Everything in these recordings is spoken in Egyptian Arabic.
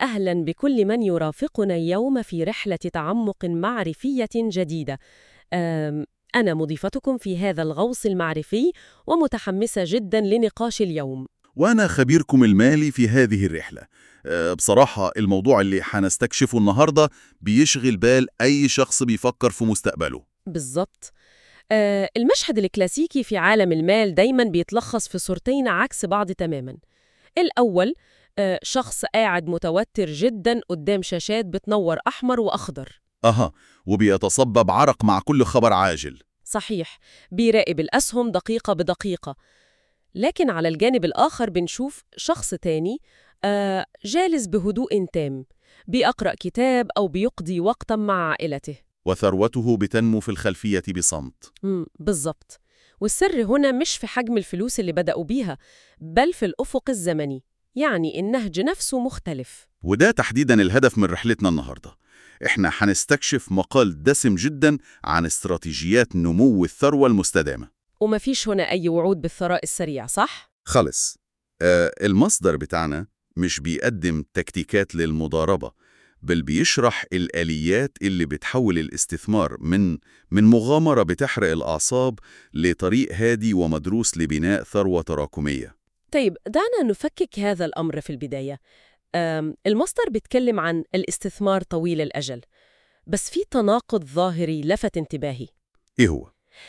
أهلا بكل من يرافقنا اليوم في رحلة تعمق معرفية جديدة. أم، أنا مضيفتكم في هذا الغوص المعرفي ومتحمسة جدا لنقاش اليوم. وأنا خبيركم المالي في هذه الرحلة أه، بصراحة الموضوع اللي حنستكشفه النهاردة بيشغل بال أي شخص بيفكر في مستقبله بالضبط. أه، المشهد الكلاسيكي في عالم المال دايما بيتلخص في صورتين عكس بعض تماما. الأول أه، شخص قاعد متوتر جدا قدام شاشات بتنور أحمر وأخضر. أها وبيتصبب عرق مع كل خبر عاجل صحيح بيراقب الأسهم دقيقة بدقيقة لكن على الجانب الآخر بنشوف شخص تاني آه جالس بهدوء تام بيقرأ كتاب أو بيقضي وقتا مع عائلته وثروته بتنمو في الخلفية بصمت مم بالظبط والسر هنا مش في حجم الفلوس اللي بدأوا بيها بل في الأفق الزمني يعني النهج نفسه مختلف وده تحديدا الهدف من رحلتنا النهاردة احنا هنستكشف مقال دسم جدا عن استراتيجيات نمو الثروة المستدامة ومفيش هنا أي وعود بالثراء السريع صح؟ خلص آه المصدر بتاعنا مش بيقدم تكتيكات للمضاربة بل بيشرح الآليات اللي بتحول الاستثمار من من مغامرة بتحرق الأعصاب لطريق هادي ومدروس لبناء ثروة تراكمية طيب دعنا نفكك هذا الأمر في البداية أم، المصدر بيتكلم عن الاستثمار طويل الأجل بس في تناقض ظاهري لفت انتباهي إيه هو؟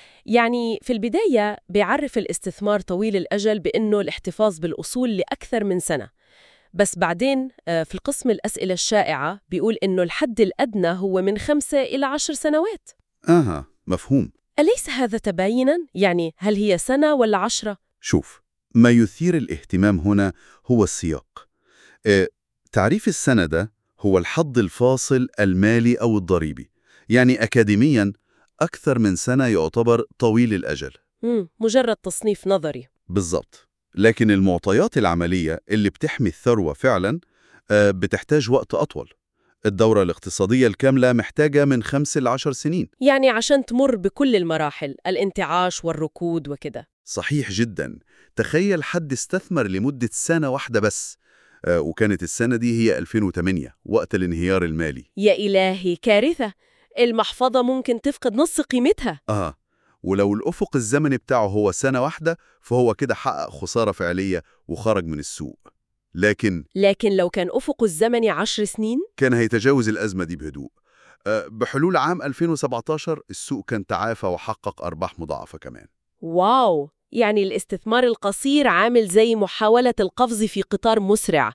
يعني في البداية بيعرف الاستثمار طويل الأجل بأنه الاحتفاظ بالأصول لأكثر من سنة بس بعدين آه، في القسم الأسئلة الشائعة بيقول إنه الحد الأدنى هو من خمسة إلى عشر سنوات آها مفهوم أليس هذا تبايناً؟ يعني هل هي سنة ولا عشرة؟ شوف ما يثير الاهتمام هنا هو السياق آه، تعريف السنة ده هو الحد الفاصل المالي أو الضريبي يعني أكاديمياً أكثر من سنة يعتبر طويل الأجل مم. مجرد تصنيف نظري بالضبط لكن المعطيات العملية اللي بتحمي الثروة فعلاً آه، بتحتاج وقت أطول الدورة الاقتصادية الكاملة محتاجة من خمس لعشر سنين يعني عشان تمر بكل المراحل الانتعاش والركود وكده صحيح جدا تخيل حد استثمر لمدة سنة واحدة بس آه، وكانت السنة دي هي 2008 وقت الانهيار المالي يا إلهي كارثة المحفظة ممكن تفقد نص قيمتها آه ولو الأفق الزمني بتاعه هو سنة واحدة فهو كده حقق خسارة فعلية وخرج من السوق لكن لكن لو كان أفق الزمني عشر سنين كان هيتجاوز الأزمة دي بهدوء آه، بحلول عام 2017 السوق كان تعافى وحقق أرباح مضاعفة كمان واو يعني الاستثمار القصير عامل زي محاولة القفز في قطار مسرع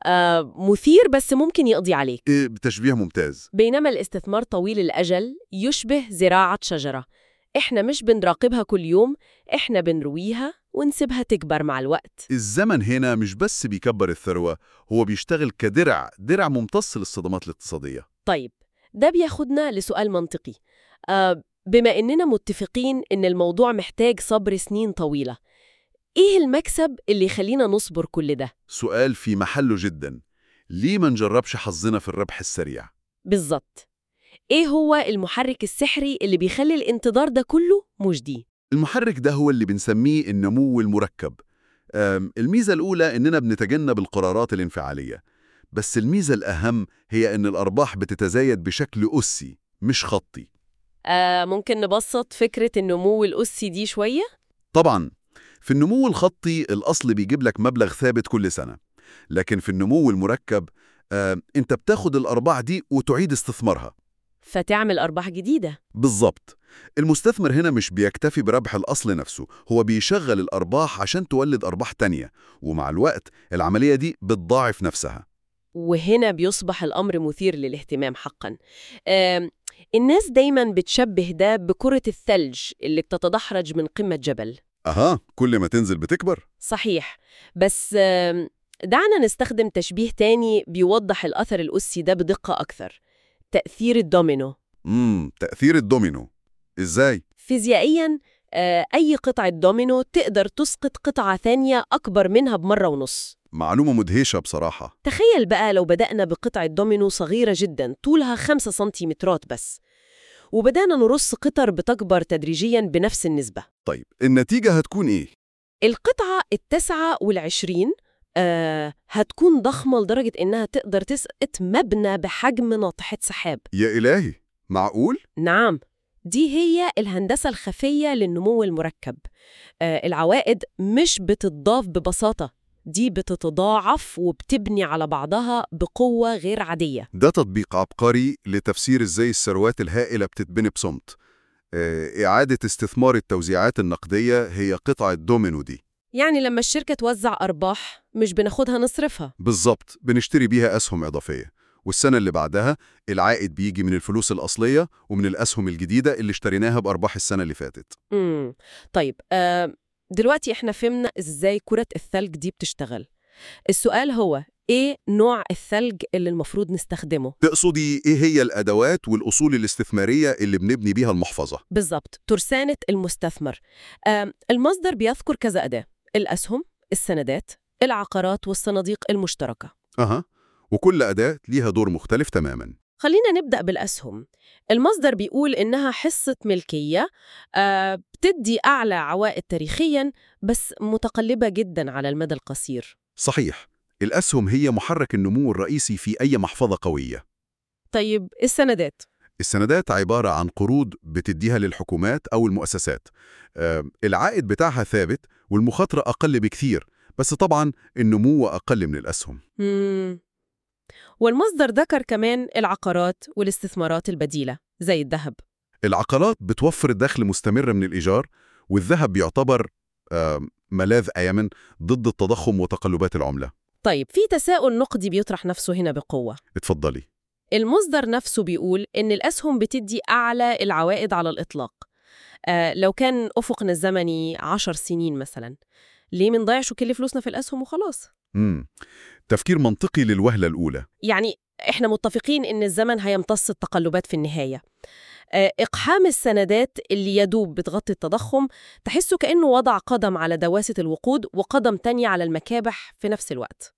آه مثير بس ممكن يقضي عليك إيه بتشبيه ممتاز بينما الاستثمار طويل الأجل يشبه زراعة شجرة إحنا مش بنراقبها كل يوم إحنا بنرويها ونسيبها تكبر مع الوقت الزمن هنا مش بس بيكبر الثروة هو بيشتغل كدرع درع ممتص للصدمات الاقتصادية طيب ده بياخدنا لسؤال منطقي آه بما إننا متفقين إن الموضوع محتاج صبر سنين طويلة إيه المكسب اللي يخلينا نصبر كل ده؟ سؤال في محله جدا ليه ما نجربش حظنا في الربح السريع؟ بالظبط إيه هو المحرك السحري اللي بيخلي الانتظار ده كله مجدي؟ المحرك ده هو اللي بنسميه النمو المركب أم، الميزة الأولى إننا بنتجنب القرارات الانفعالية بس الميزة الأهم هي إن الأرباح بتتزايد بشكل أسي مش خطي آه ممكن نبسط فكرة النمو الأسي دي شوية؟ طبعا في النمو الخطي الأصل بيجيب لك مبلغ ثابت كل سنة لكن في النمو المركب آه، أنت بتاخد الأرباح دي وتعيد استثمارها فتعمل أرباح جديدة بالظبط المستثمر هنا مش بيكتفي بربح الأصل نفسه هو بيشغل الأرباح عشان تولد أرباح تانية ومع الوقت العملية دي بتضاعف نفسها وهنا بيصبح الأمر مثير للاهتمام حقا آم، الناس دايما بتشبه ده بكرة الثلج اللي بتتدحرج من قمة جبل أها كل ما تنزل بتكبر صحيح بس آم، دعنا نستخدم تشبيه تاني بيوضح الأثر الأسي ده بدقة أكثر تأثير الدومينو امم تأثير الدومينو إزاي؟ فيزيائياً آه، أي قطعة دومينو تقدر تسقط قطعة ثانية أكبر منها بمرة ونص معلومة مدهشة بصراحة تخيل بقى لو بدأنا بقطعة دومينو صغيرة جدا طولها 5 سنتيمترات بس وبدأنا نرص قطر بتكبر تدريجيا بنفس النسبة طيب النتيجة هتكون إيه؟ القطعة التسعة والعشرين آه هتكون ضخمة لدرجة إنها تقدر تسقط مبنى بحجم ناطحة سحاب يا إلهي معقول؟ نعم دي هي الهندسة الخفية للنمو المركب آه العوائد مش بتتضاف ببساطة دي بتتضاعف وبتبني على بعضها بقوة غير عادية ده تطبيق عبقري لتفسير ازاي الثروات الهائلة بتتبني بصمت آه، إعادة استثمار التوزيعات النقدية هي قطعة دومينو دي يعني لما الشركة توزع أرباح مش بناخدها نصرفها بالظبط بنشتري بيها أسهم إضافية والسنة اللي بعدها العائد بيجي من الفلوس الأصلية ومن الأسهم الجديدة اللي اشتريناها بأرباح السنة اللي فاتت امم طيب آه دلوقتي احنا فهمنا ازاي كرة الثلج دي بتشتغل السؤال هو ايه نوع الثلج اللي المفروض نستخدمه تقصدي إيه هي الأدوات والأصول الاستثمارية اللي بنبني بيها المحفظة؟ بالظبط ترسانة المستثمر آه المصدر بيذكر كذا أداة الأسهم السندات العقارات والصناديق المشتركة أها وكل أداة ليها دور مختلف تماماً خلينا نبدأ بالأسهم المصدر بيقول إنها حصة ملكية آه بتدي أعلى عوائد تاريخياً بس متقلبة جداً على المدى القصير صحيح الأسهم هي محرك النمو الرئيسي في أي محفظة قوية طيب السندات السندات عبارة عن قروض بتديها للحكومات أو المؤسسات آه، العائد بتاعها ثابت والمخاطرة أقل بكثير بس طبعا النمو أقل من الأسهم مم. والمصدر ذكر كمان العقارات والاستثمارات البديلة زي الذهب العقارات بتوفر دخل مستمر من الإيجار والذهب بيعتبر آه، ملاذ آمن ضد التضخم وتقلبات العملة طيب في تساؤل نقدي بيطرح نفسه هنا بقوة اتفضلي المصدر نفسه بيقول إن الأسهم بتدي أعلى العوائد على الإطلاق آه لو كان أفقنا الزمني عشر سنين مثلا ليه منضيعش كل فلوسنا في الأسهم وخلاص مم. تفكير منطقي للوهلة الأولى يعني إحنا متفقين إن الزمن هيمتص التقلبات في النهاية آه إقحام السندات اللي يدوب بتغطي التضخم تحسه كأنه وضع قدم على دواسة الوقود وقدم تانية على المكابح في نفس الوقت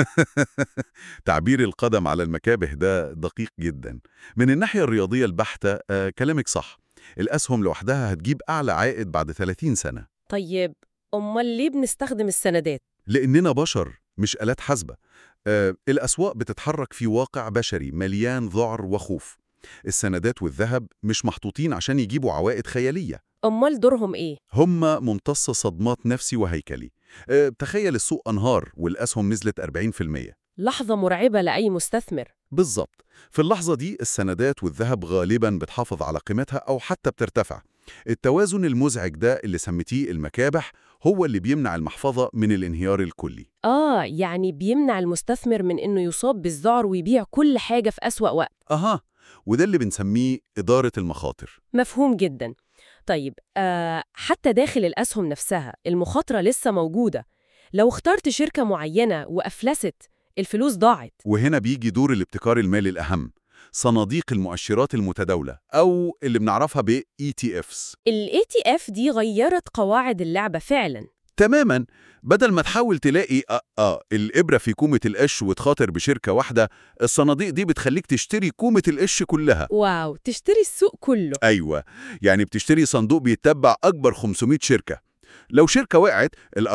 تعبير القدم على المكابح ده دقيق جدا من الناحية الرياضية البحتة آه كلامك صح الأسهم لوحدها هتجيب أعلى عائد بعد 30 سنة طيب أمال ليه بنستخدم السندات؟ لأننا بشر مش آلات حاسبة آه الأسواق بتتحرك في واقع بشري مليان ذعر وخوف السندات والذهب مش محطوطين عشان يجيبوا عوائد خيالية أمال دورهم إيه؟ هم ممتص صدمات نفسي وهيكلي آه تخيل السوق أنهار والأسهم نزلت 40% لحظة مرعبة لأي مستثمر بالظبط في اللحظة دي السندات والذهب غالبا بتحافظ على قيمتها أو حتى بترتفع التوازن المزعج ده اللي سميتيه المكابح هو اللي بيمنع المحفظة من الانهيار الكلي آه يعني بيمنع المستثمر من إنه يصاب بالذعر ويبيع كل حاجة في أسوأ وقت أها وده اللي بنسميه إدارة المخاطر مفهوم جدا طيب آه حتى داخل الأسهم نفسها المخاطرة لسه موجودة لو اخترت شركة معينة وأفلست الفلوس ضاعت وهنا بيجي دور الابتكار المالي الأهم صناديق المؤشرات المتداولة أو اللي بنعرفها ب ETFs ال ETF دي غيرت قواعد اللعبة فعلا تماما بدل ما تحاول تلاقي آه آه الإبرة في كومة القش وتخاطر بشركة واحدة الصناديق دي بتخليك تشتري كومة القش كلها واو تشتري السوق كله أيوة يعني بتشتري صندوق بيتبع أكبر 500 شركة لو شركة وقعت ال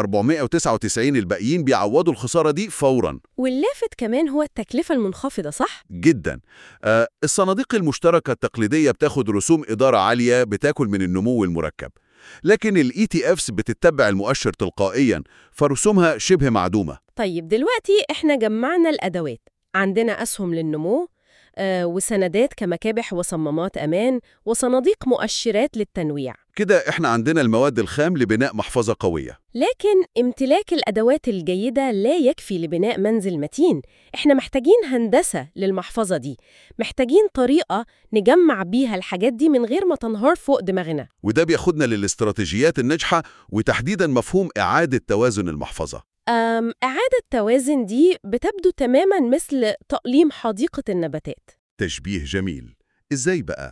499 الباقيين بيعوضوا الخسارة دي فوراً واللافت كمان هو التكلفة المنخفضة صح؟ جدا آه الصناديق المشتركة التقليدية بتاخد رسوم إدارة عالية بتاكل من النمو المركب لكن ال ETFs بتتبع المؤشر تلقائيا فرسومها شبه معدومة طيب دلوقتي احنا جمعنا الأدوات عندنا أسهم للنمو آه وسندات كمكابح وصمامات أمان وصناديق مؤشرات للتنويع كده احنا عندنا المواد الخام لبناء محفظة قوية لكن امتلاك الأدوات الجيدة لا يكفي لبناء منزل متين احنا محتاجين هندسة للمحفظة دي محتاجين طريقة نجمع بيها الحاجات دي من غير ما تنهار فوق دماغنا وده بياخدنا للاستراتيجيات الناجحة وتحديدا مفهوم إعادة توازن المحفظة أم إعادة توازن دي بتبدو تماما مثل تقليم حديقة النباتات تشبيه جميل إزاي بقى؟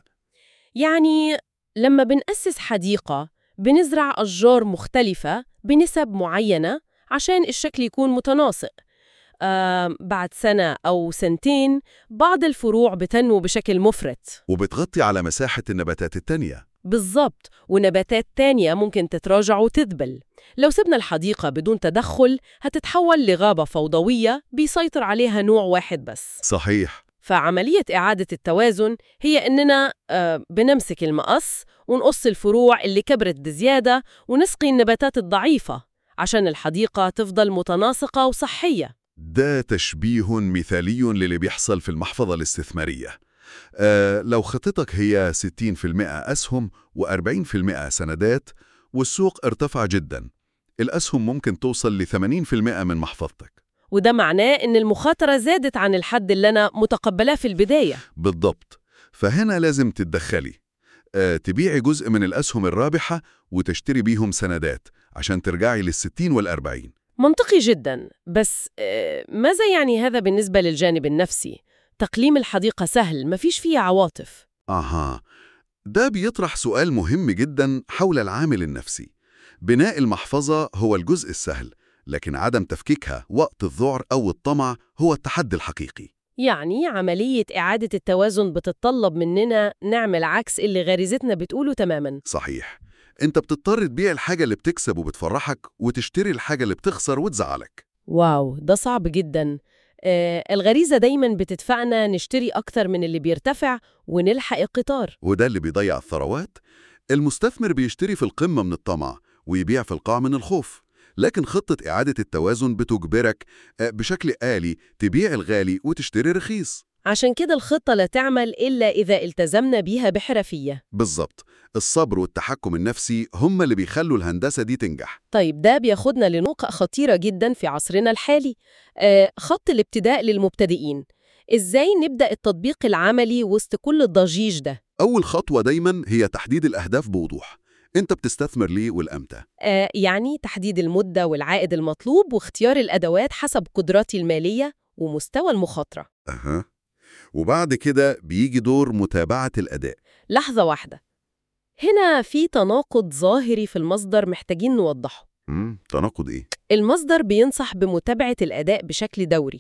يعني لما بنأسس حديقة بنزرع أشجار مختلفة بنسب معينة عشان الشكل يكون متناسق آم، بعد سنة أو سنتين بعض الفروع بتنمو بشكل مفرط وبتغطي على مساحة النباتات التانية بالظبط ونباتات تانية ممكن تتراجع وتذبل لو سبنا الحديقة بدون تدخل هتتحول لغابة فوضوية بيسيطر عليها نوع واحد بس صحيح فعملية إعادة التوازن هي إننا آه، بنمسك المقص ونقص الفروع اللي كبرت بزيادة ونسقي النباتات الضعيفة عشان الحديقة تفضل متناسقة وصحية ده تشبيه مثالي للي بيحصل في المحفظة الاستثمارية آه لو خطتك هي 60% أسهم و40% سندات والسوق ارتفع جدا الأسهم ممكن توصل ل 80% من محفظتك وده معناه إن المخاطرة زادت عن الحد اللي أنا متقبلاه في البداية بالضبط فهنا لازم تتدخلي آه تبيعي جزء من الأسهم الرابحة وتشتري بيهم سندات عشان ترجعي للستين والأربعين منطقي جدا بس آه، ماذا يعني هذا بالنسبة للجانب النفسي؟ تقليم الحديقة سهل مفيش فيه عواطف أها ده بيطرح سؤال مهم جدا حول العامل النفسي بناء المحفظة هو الجزء السهل لكن عدم تفكيكها وقت الذعر أو الطمع هو التحدي الحقيقي يعني عملية إعادة التوازن بتتطلب مننا نعمل عكس اللي غريزتنا بتقوله تماما صحيح انت بتضطر تبيع الحاجة اللي بتكسب وبتفرحك وتشتري الحاجة اللي بتخسر وتزعلك واو ده صعب جدا آه الغريزة دايما بتدفعنا نشتري أكتر من اللي بيرتفع ونلحق القطار وده اللي بيضيع الثروات المستثمر بيشتري في القمة من الطمع ويبيع في القاع من الخوف لكن خطة إعادة التوازن بتجبرك آه، بشكل آلي تبيع الغالي وتشتري رخيص عشان كده الخطة لا تعمل إلا إذا التزمنا بيها بحرفية بالظبط الصبر والتحكم النفسي هم اللي بيخلوا الهندسة دي تنجح طيب ده بياخدنا لنقطة خطيرة جدا في عصرنا الحالي آه خط الابتداء للمبتدئين إزاي نبدأ التطبيق العملي وسط كل الضجيج ده؟ أول خطوة دايما هي تحديد الأهداف بوضوح أنت بتستثمر ليه والأمتى آه يعني تحديد المدة والعائد المطلوب واختيار الأدوات حسب قدراتي المالية ومستوى المخاطرة أها وبعد كده بيجي دور متابعة الأداء لحظة واحدة هنا في تناقض ظاهري في المصدر محتاجين نوضحه مم. تناقض إيه؟ المصدر بينصح بمتابعة الأداء بشكل دوري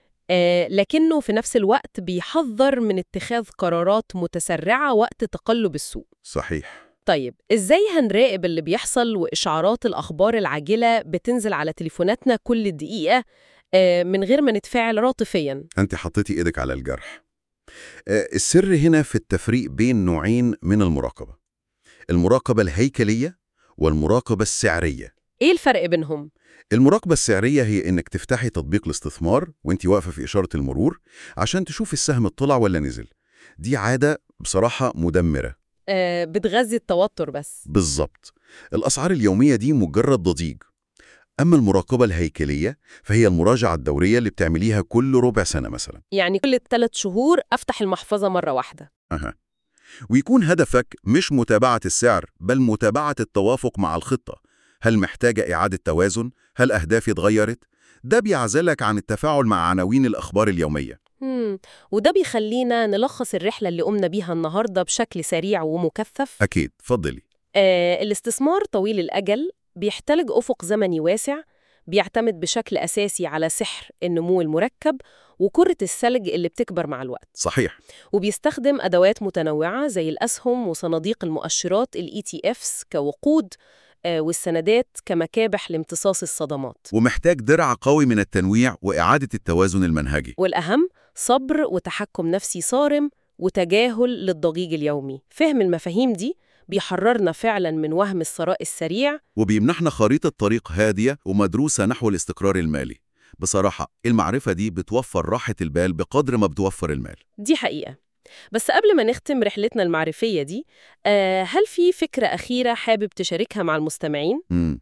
آه لكنه في نفس الوقت بيحذر من اتخاذ قرارات متسرعة وقت تقلب السوق صحيح طيب إزاي هنراقب اللي بيحصل وإشعارات الأخبار العاجلة بتنزل على تليفوناتنا كل دقيقة آه من غير ما نتفاعل عاطفياً أنت حطيتي إيدك على الجرح آه، السر هنا في التفريق بين نوعين من المراقبة المراقبة الهيكلية والمراقبة السعرية إيه الفرق بينهم؟ المراقبة السعرية هي إنك تفتحي تطبيق الاستثمار وإنت واقفة في إشارة المرور عشان تشوف السهم طلع ولا نزل دي عادة بصراحة مدمرة آه بتغذي التوتر بس بالظبط الأسعار اليومية دي مجرد ضجيج أما المراقبة الهيكلية فهي المراجعة الدورية اللي بتعمليها كل ربع سنة مثلا يعني كل ثلاث شهور أفتح المحفظة مرة واحدة أها. ويكون هدفك مش متابعة السعر بل متابعة التوافق مع الخطة هل محتاجة إعادة توازن؟ هل أهدافي اتغيرت؟ ده بيعزلك عن التفاعل مع عناوين الأخبار اليومية مم. وده بيخلينا نلخص الرحلة اللي قمنا بيها النهاردة بشكل سريع ومكثف أكيد فضلي آه الاستثمار طويل الأجل بيحتلج أفق زمني واسع بيعتمد بشكل أساسي على سحر النمو المركب وكرة الثلج اللي بتكبر مع الوقت صحيح وبيستخدم أدوات متنوعة زي الأسهم وصناديق المؤشرات ال ETFs كوقود آه، والسندات كمكابح لامتصاص الصدمات ومحتاج درع قوي من التنويع وإعادة التوازن المنهجي والأهم صبر وتحكم نفسي صارم وتجاهل للضجيج اليومي فهم المفاهيم دي بيحررنا فعلا من وهم الثراء السريع وبيمنحنا خريطة طريق هادية ومدروسة نحو الاستقرار المالي بصراحة المعرفة دي بتوفر راحة البال بقدر ما بتوفر المال دي حقيقة بس قبل ما نختم رحلتنا المعرفية دي آه هل في فكرة أخيرة حابب تشاركها مع المستمعين؟ مم.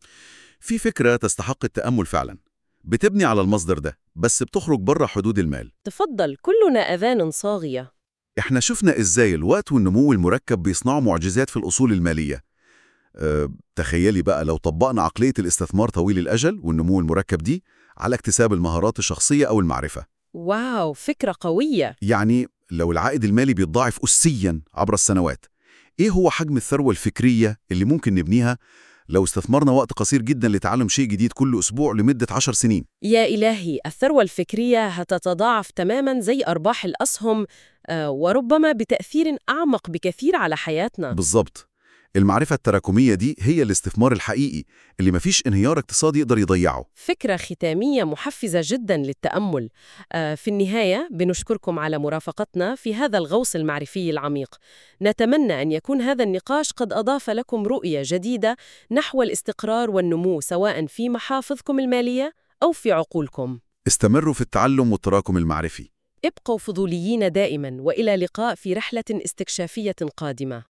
في فكرة تستحق التأمل فعلا بتبني على المصدر ده بس بتخرج بره حدود المال تفضل كلنا أذان صاغية احنا شفنا ازاي الوقت والنمو المركب بيصنعوا معجزات في الأصول المالية أه تخيلي بقى لو طبقنا عقلية الاستثمار طويل الأجل والنمو المركب دي على اكتساب المهارات الشخصية أو المعرفة واو فكرة قوية يعني لو العائد المالي بيتضاعف أسيا عبر السنوات إيه هو حجم الثروة الفكرية اللي ممكن نبنيها لو استثمرنا وقت قصير جدا لتعلم شيء جديد كل أسبوع لمدة عشر سنين يا إلهي الثروة الفكرية هتتضاعف تماما زي أرباح الأسهم آه، وربما بتأثير أعمق بكثير على حياتنا بالظبط المعرفة التراكمية دي هي الاستثمار الحقيقي اللي مفيش انهيار اقتصادي يقدر يضيعه فكرة ختامية محفزة جدا للتأمل آه، في النهاية بنشكركم على مرافقتنا في هذا الغوص المعرفي العميق نتمنى أن يكون هذا النقاش قد أضاف لكم رؤية جديدة نحو الاستقرار والنمو سواء في محافظكم المالية أو في عقولكم استمروا في التعلم والتراكم المعرفي ابقوا فضوليين دائما وإلى لقاء في رحلة استكشافية قادمة